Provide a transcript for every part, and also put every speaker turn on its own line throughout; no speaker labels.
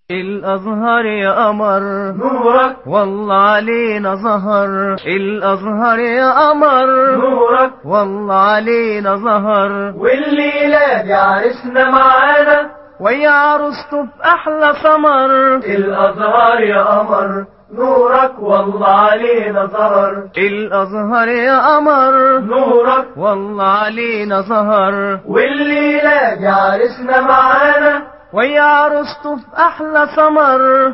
الأزهر يا قمر
نورك
والله علينا ظهر الأزهر يا قمر
نورك
والله علينا ظهر
والليلة دي عرسنا معانا
ويا عروسته بأحلى سمر
الأزهار يا قمر نورك والله علينا ظهر
الأزهر يا قمر
نورك
والله علينا ظهر
والليلة دي عرسنا معانا
ويا عروسته بأحلى سمر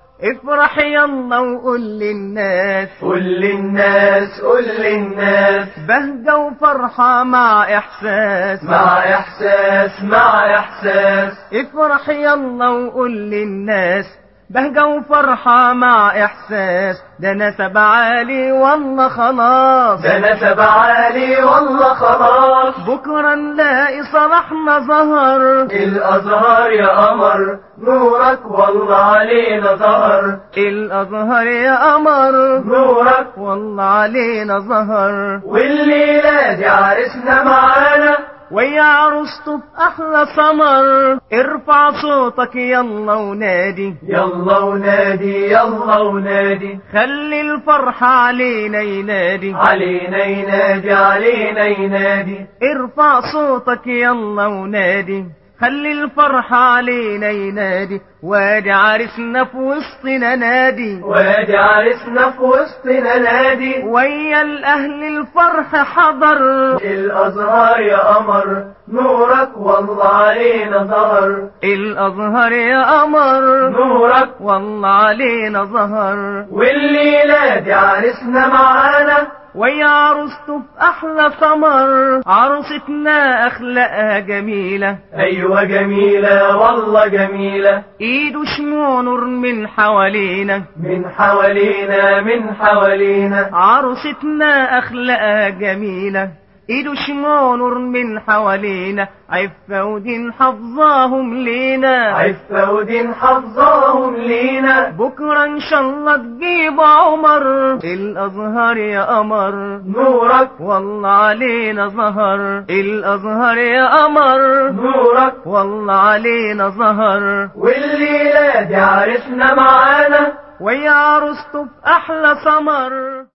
افرح يلا وقول للناس
قول للناس قول للناس
بهجة وفرحة مع إحساس
مع إحساس مع إحساس
افرح يلا وقول للناس بهجة وفرحة مع إحساس ده نسب عالي والله خلاص
ده نسب عالي والله خلاص
بكرة نلاقي صلاحنا ظهر
الأزهار يا قمر نورك والله علينا ظهر
الأزهر يا قمر
نورك
والله علينا ظهر
والليلة دي عرسنا معانا
ويا عروسته بأحلى سمر ارفع صوتك يلا ونادي
يلا ونادي يلا ونادي
خلي الفرحة علينا ينادي
علينا ينادي علينا ينادي
ارفع صوتك يلا ونادي خلي الفرحة علينا ينادي وادي عرسنا في وسطنا نادي
وادي عرسنا في وسطنا نادي
ويا الأهل الفرح حضر
الأزهار يا قمر نورك والله علينا ظهر
الأزهر يا قمر
نورك
والله علينا ظهر
والليلة دي عرسنا معانا
ويا عروسته بأحلى ثمر عروستنا أخلاقها جميلة
أيوة جميلة والله جميلة
إيده شموع نور من حوالينا
من حوالينا من حوالينا
عروستنا أخلاقها جميلة إيده شموع نور من حوالينا عفة ودين حفظاهم لينا
عفة ودين حفظاهم لينا
بكرة إن شاء الله تجيب عمر الأزهر يا قمر
نورك
والله علينا ظهر الأزهر يا قمر
نورك
والله علينا ظهر
والليلة دي عرسنا معانا
ويا عروسته بأحلى سمر